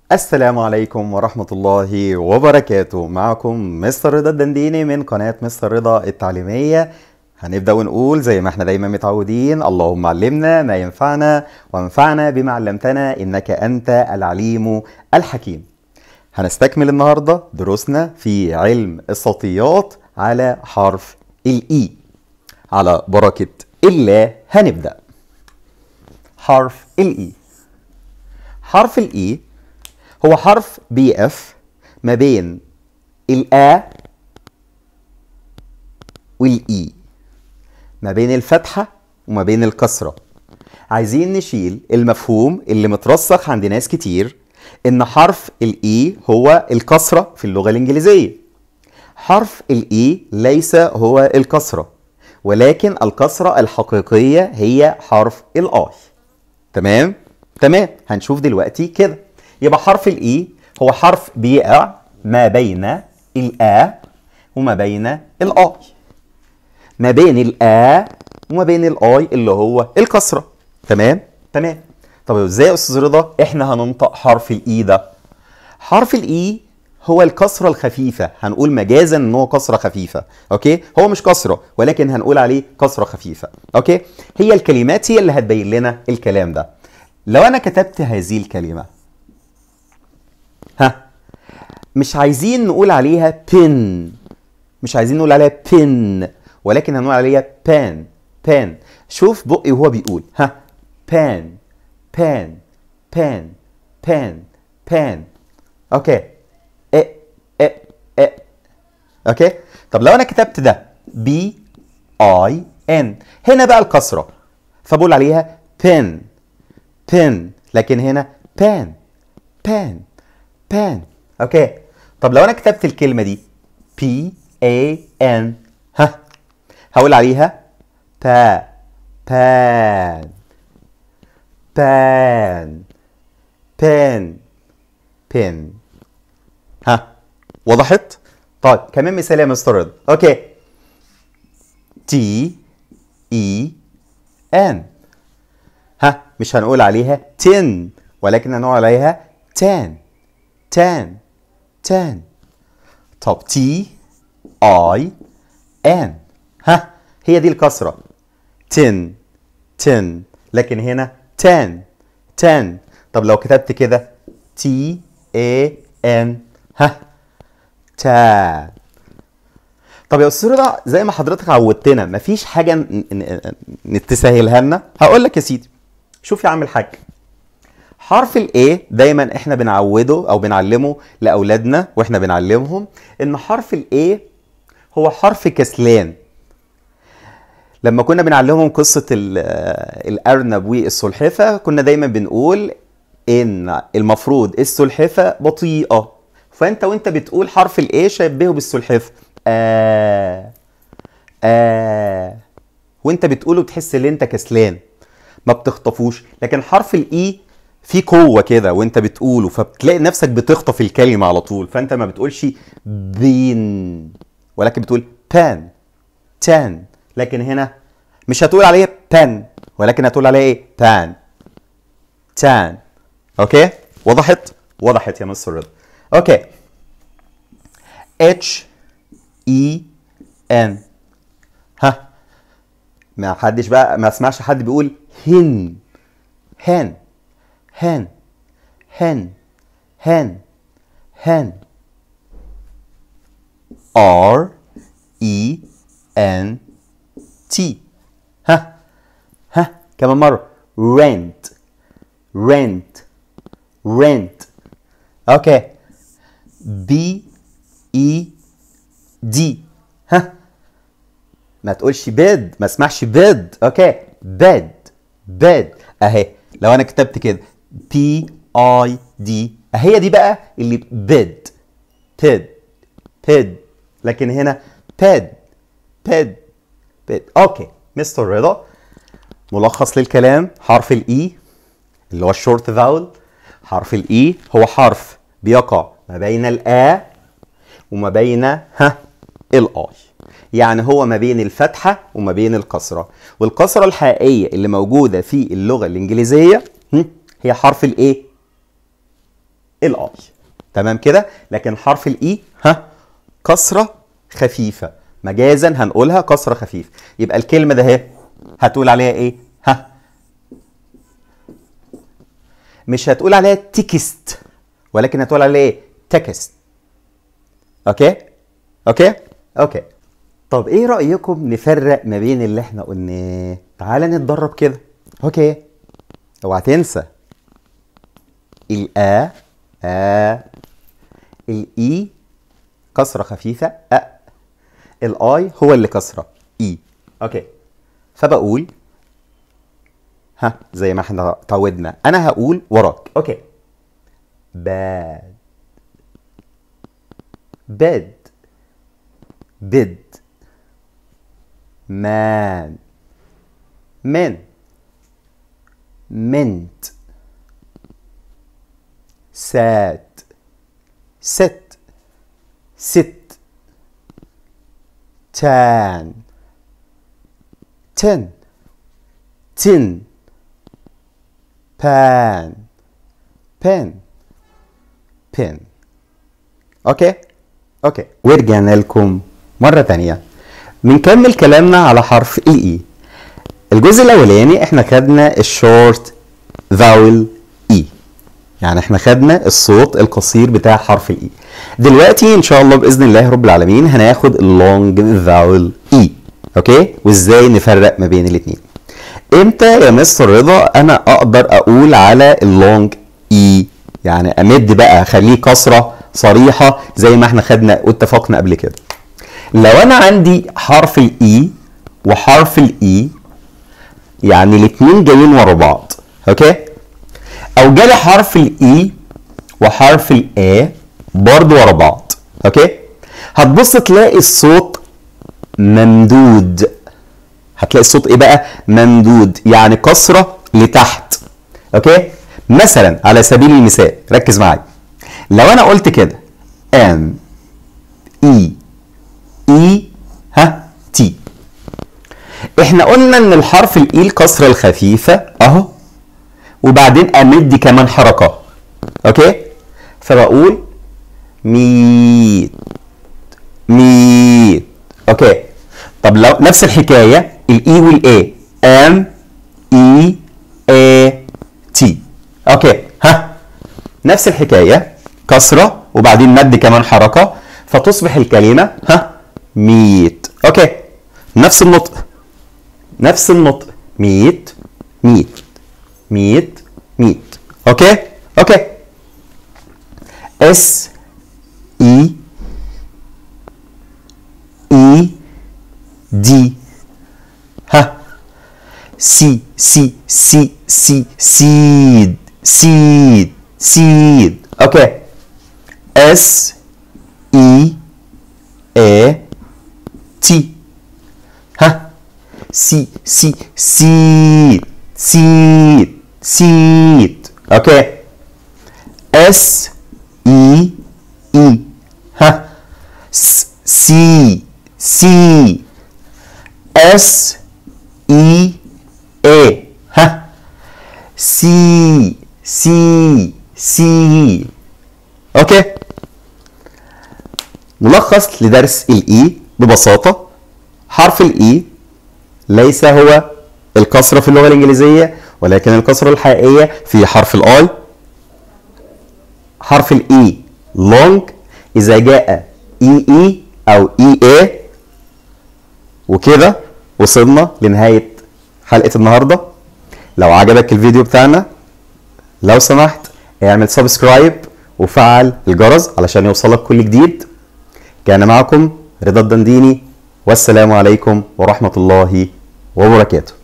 السلام عليكم ورحمة الله وبركاته معكم مستر رضا الدنديني من قناة مستر رضا التعليمية هنبدأ ونقول زي ما احنا دايما متعودين اللهم علمنا ما ينفعنا وانفعنا بما علمتنا إنك أنت العليم الحكيم هنستكمل النهاردة دروسنا في علم الصوتيات على حرف الإي على بركة الله هنبدأ حرف الإي حرف الإي هو حرف بي اف ما بين الآ والإي ما بين الفتحة وما بين الكسرة عايزين نشيل المفهوم اللي مترسخ عند ناس كتير ان حرف الاي هو الكسرة في اللغة الانجليزية حرف الاي ليس هو الكسرة ولكن الكسرة الحقيقية هي حرف الاي تمام تمام هنشوف دلوقتي كده يبقى حرف الاي هو حرف بيقع ما بين الآ وما بين الآي ما بين الآ وما بين الآي اللي هو الكسرة تمام تمام طب ازاي يا استاذ رضا احنا هننطق حرف الاي ده حرف الاي هو الكسرة الخفيفة هنقول مجازا ان هو كسرة خفيفة اوكي هو مش كسرة ولكن هنقول عليه كسرة خفيفة اوكي هي الكلمات هي اللي هتبين لنا الكلام ده لو انا كتبت هذه الكلمة ها مش عايزين نقول عليها بن مش عايزين نقول عليها بن ولكن هنقول عليها بان بان شوف بقي وهو بيقول ها بان بان بان بان بان اوكي ا ا ا اوكي طب لو انا كتبت ده بي اي ان هنا بقى الكسره فبقول عليها بن بن لكن هنا بان بان بان اوكي طب لو انا كتبت الكلمه دي بي اي ان ها هقول عليها با بان بان بان بين ها وضحت طيب كمان مثال يا مستر رضا اوكي تي اي ان ها مش هنقول عليها تن ولكن هنقول عليها تان تان تان طب تي اي ان ها هي دي الكسرة تن تن لكن هنا تان تان طب لو كتبت كده تي اي ان ها تا طب يا استاذ رضا زي ما حضرتك عودتنا مفيش حاجه ن- ن- ن- تسهلها لنا هقول لك يا سيدي شوف يا عم الحاج حرف الاي دايما احنا بنعوده او بنعلمه لاولادنا واحنا بنعلمهم ان حرف الاي هو حرف كسلان لما كنا بنعلمهم قصة ال- الأرنب والسلحفة كنا دايما بنقول إن المفروض السلحفة بطيئة فأنت وأنت بتقول حرف الإيه شبهه بالسلحفة آه آه وأنت بتقوله بتحس إن أنت كسلان ما بتخطفوش لكن حرف الإي فيه قوة كده وأنت بتقوله فبتلاقي نفسك بتخطف الكلمة على طول فأنت ما بتقولش بين ولكن بتقول بان تان لكن هنا مش هتقول عليه بان ولكن هتقول عليه ايه بان تان اوكي وضحت وضحت يا مستر رضا اوكي اتش اي ان ها ما حدش بقى ما اسمعش حد بيقول هن هن هن هن هن هن R E N T ها ها كمان مرة rent rent rent اوكي B E D ها ما تقولش بيد ما اسمعش بيد اوكي بيد بيد اهي لو انا كتبت كده بي اي دي اهي دي بقى اللي بيد بيد بيد لكن هنا بيد بيد بيد اوكي مستر رضا ملخص للكلام حرف الاي اللي هو الشورت فاول حرف الاي هو حرف بيقع ما بين الآ وما بين ها الاي يعني هو ما بين الفتحة وما بين الكسرة والكسرة الحقيقية اللي موجودة في اللغة الإنجليزية هم، هي حرف الايه الاي تمام كده لكن حرف الاي ها كسره خفيفه مجازا هنقولها كسره خفيف يبقى الكلمه ده اهي هتقول عليها ايه ها مش هتقول عليها تكست ولكن هتقول عليها ايه تكست اوكي اوكي اوكي طب ايه رايكم نفرق ما بين اللي احنا قلناه تعالى نتدرب كده اوكي اوعى تنسى الآ آ الإي كسرة خفيفة أ الآي هو اللي كسرة إي أوكي فبقول ها زي ما احنا اتعودنا أنا هقول وراك أوكي bad bed bid man men mint sat sit sit tan tin tin pan pen pin اوكي اوكي ورجعنا لكم مره تانية بنكمل كلامنا على حرف الاي اي الجزء الاولاني احنا خدنا الشورت فاول اي يعني احنا خدنا الصوت القصير بتاع حرف الاي دلوقتي ان شاء الله باذن الله رب العالمين هناخد اللونج فاول اي اوكي وازاي نفرق ما بين الاثنين امتى يا مستر رضا انا اقدر اقول على اللونج اي يعني امد بقى اخليه كسره صريحه زي ما احنا خدنا واتفقنا قبل كده لو انا عندي حرف الاي وحرف الاي يعني الاثنين جايين ورا بعض اوكي او جالي حرف الاي وحرف الا برضو ورا بعض اوكي هتبص تلاقي الصوت ممدود هتلاقي الصوت ايه بقى ممدود يعني كسره لتحت اوكي مثلا على سبيل المثال ركز معايا لو انا قلت كده ام اي اي ها تي احنا قلنا ان الحرف الاي الكسره الخفيفه اهو وبعدين امد كمان حركه اوكي فبقول ميت ميت اوكي طب لو نفس الحكايه الاي والاي ام اي اي تي اوكي ها نفس الحكايه كسره وبعدين مد كمان حركه فتصبح الكلمه ها ميت اوكي نفس النطق نفس النطق ميت ميت ميت ميت اوكي اوكي اس اي اي دي ها سي سي سي سي سيد سيد سيد اوكي اس اي اي تي ها سي سي سيد سيد سيد اوكي اس اي اي ها س- سي سي اس اي اي ها سي سي سي اوكي ملخص لدرس الاي ببساطه حرف الاي ليس هو الكسره في اللغه الانجليزيه ولكن الكسره الحقيقيه في حرف الاي حرف الاي لونج اذا جاء اي اي او اي اي وكده وصلنا لنهايه حلقه النهارده لو عجبك الفيديو بتاعنا لو سمحت اعمل سبسكرايب وفعل الجرس علشان يوصلك كل جديد كان معكم رضا الدنديني والسلام عليكم ورحمه الله وبركاته